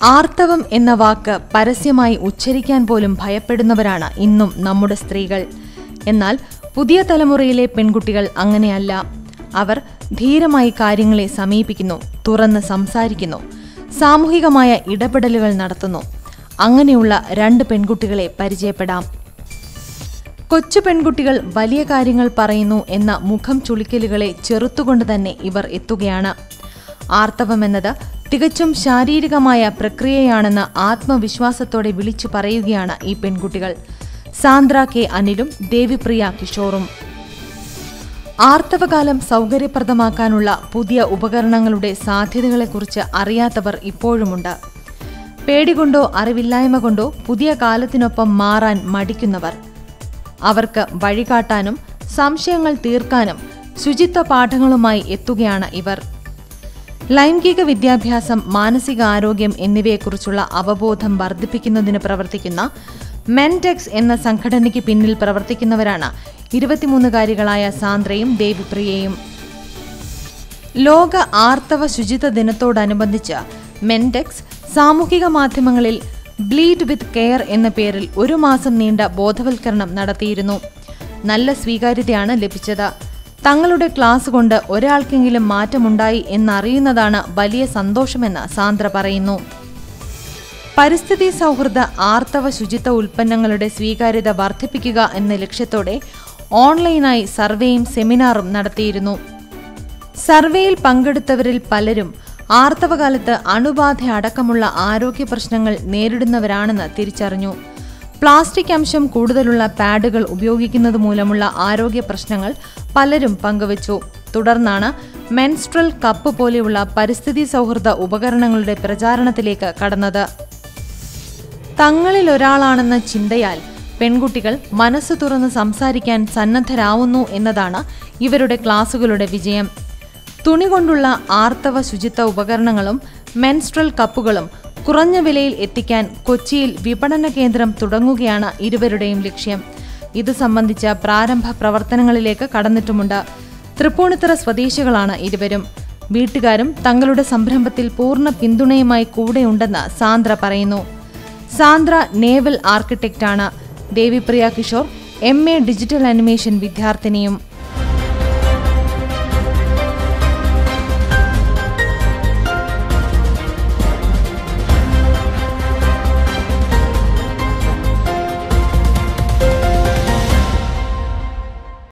ആർത്തവം എന്ന വാക്ക് പരസ്യമായി ഉച്ചരിക്കാൻ പോലും ഭയപ്പെടുന്നവരാണ് ഇന്നും നമ്മുടെ സ്ത്രീകൾ എന്നാൽ പുതിയ തലമുറയിലെ പെൺകുട്ടികൾ അങ്ങനെയല്ല അവർ ധീരമായി കാര്യങ്ങളെ സമീപിക്കുന്നു തുറന്ന് സംസാരിക്കുന്നു സാമൂഹികമായ ഇടപെടലുകൾ നടത്തുന്നു അങ്ങനെയുള്ള രണ്ട് പെൺകുട്ടികളെ പരിചയപ്പെടാം കൊച്ചു പെൺകുട്ടികൾ വലിയ കാര്യങ്ങൾ പറയുന്നു എന്ന മുഖം ചുളിക്കലുകളെ ചെറുത്തുകൊണ്ട് തന്നെ ഇവർ എത്തുകയാണ് ആർത്തവമെന്നത് തികച്ചും ശാരീരികമായ പ്രക്രിയയാണെന്ന് ആത്മവിശ്വാസത്തോടെ വിളിച്ചു പറയുകയാണ് ഈ പെൺകുട്ടികൾ സാന്ദ്ര കെ അനിലും ദേവിപ്രിയ കിഷോറും ആർത്തവകാലം സൗകര്യപ്രദമാക്കാനുള്ള പുതിയ ഉപകരണങ്ങളുടെ സാധ്യതകളെക്കുറിച്ച് അറിയാത്തവർ ഇപ്പോഴുമുണ്ട് പേടികൊണ്ടോ അറിവില്ലായ്മ കൊണ്ടോ പുതിയ കാലത്തിനൊപ്പം മാറാൻ മടിക്കുന്നവർ അവർക്ക് വഴികാട്ടാനും സംശയങ്ങൾ തീർക്കാനും ശുചിത്വ പാഠങ്ങളുമായി എത്തുകയാണ് ഇവർ ലൈംഗിക വിദ്യാഭ്യാസം മാനസിക ആരോഗ്യം എന്നിവയെക്കുറിച്ചുള്ള അവബോധം വർദ്ധിപ്പിക്കുന്നതിന് പ്രവർത്തിക്കുന്ന മെൻടെക്സ് എന്ന സംഘടനയ്ക്ക് പിന്നിൽ പ്രവർത്തിക്കുന്നവരാണ് ഇരുപത്തിമൂന്നുകാരികളായ സാന്ദ്രയും ദേവിപ്രിയയും ലോക ആർത്തവ ശുചിത്വ ദിനത്തോടനുബന്ധിച്ച് മെൻടെക്സ് സാമൂഹിക മാധ്യമങ്ങളിൽ ബ്ലീഡ് വിത്ത് കെയർ എന്ന പേരിൽ ഒരു മാസം നീണ്ട ബോധവൽക്കരണം നടത്തിയിരുന്നു നല്ല സ്വീകാര്യതയാണ് ലഭിച്ചത് തങ്ങളുടെ ക്ലാസ് കൊണ്ട് ഒരാൾക്കെങ്കിലും മാറ്റമുണ്ടായി എന്നറിയുന്നതാണ് വലിയ സന്തോഷമെന്ന് സാന്ദ്ര പറയുന്നു പരിസ്ഥിതി സൗഹൃദ ആർത്തവ ശുചിത്വ ഉൽപ്പന്നങ്ങളുടെ സ്വീകാര്യത വർദ്ധിപ്പിക്കുക എന്ന ലക്ഷ്യത്തോടെ ഓൺലൈനായി സർവേയും സെമിനാറും നടത്തിയിരുന്നു സർവേയിൽ പങ്കെടുത്തവരിൽ പലരും ആർത്തവകാലത്ത് അണുബാധ അടക്കമുള്ള ആരോഗ്യ പ്രശ്നങ്ങൾ നേരിടുന്നവരാണെന്ന് തിരിച്ചറിഞ്ഞു പ്ലാസ്റ്റിക് അംശം കൂടുതലുള്ള പാഡുകൾ ഉപയോഗിക്കുന്നത് മൂലമുള്ള ആരോഗ്യ പ്രശ്നങ്ങൾ പലരും പങ്കുവച്ചു തുടർന്നാണ് മെൻസ്ട്രൽ കപ്പ് പോലെയുള്ള പരിസ്ഥിതി സൗഹൃദ ഉപകരണങ്ങളുടെ പ്രചാരണത്തിലേക്ക് കടന്നത് തങ്ങളിൽ ഒരാളാണെന്ന ചിന്തയാൽ പെൺകുട്ടികൾ മനസ്സ് തുറന്ന് സംസാരിക്കാൻ സന്നദ്ധരാവുന്നു എന്നതാണ് ഇവരുടെ ക്ലാസുകളുടെ വിജയം തുണി കൊണ്ടുള്ള ആർത്തവ ശുചിത്വ ഉപകരണങ്ങളും മെൻസ്ട്രൽ കപ്പുകളും കുറഞ്ഞ വിലയിൽ എത്തിക്കാൻ കൊച്ചിയിൽ വിപണന കേന്ദ്രം തുടങ്ങുകയാണ് ഇരുവരുടെയും ലക്ഷ്യം ഇത് സംബന്ധിച്ച പ്രാരംഭ പ്രവർത്തനങ്ങളിലേക്ക് കടന്നിട്ടുമുണ്ട് തൃപ്പൂണിത്തറ സ്വദേശികളാണ് ഇരുവരും വീട്ടുകാരും തങ്ങളുടെ സംരംഭത്തിൽ പൂർണ്ണ പിന്തുണയുമായി കൂടെയുണ്ടെന്ന് സാന്ദ്ര പറയുന്നു സാന്ദ്ര നേവൽ ആർക്കിടെക്റ്റാണ് Devipriya Kishore M A digital animation വിദ്യാർത്ഥിനിയും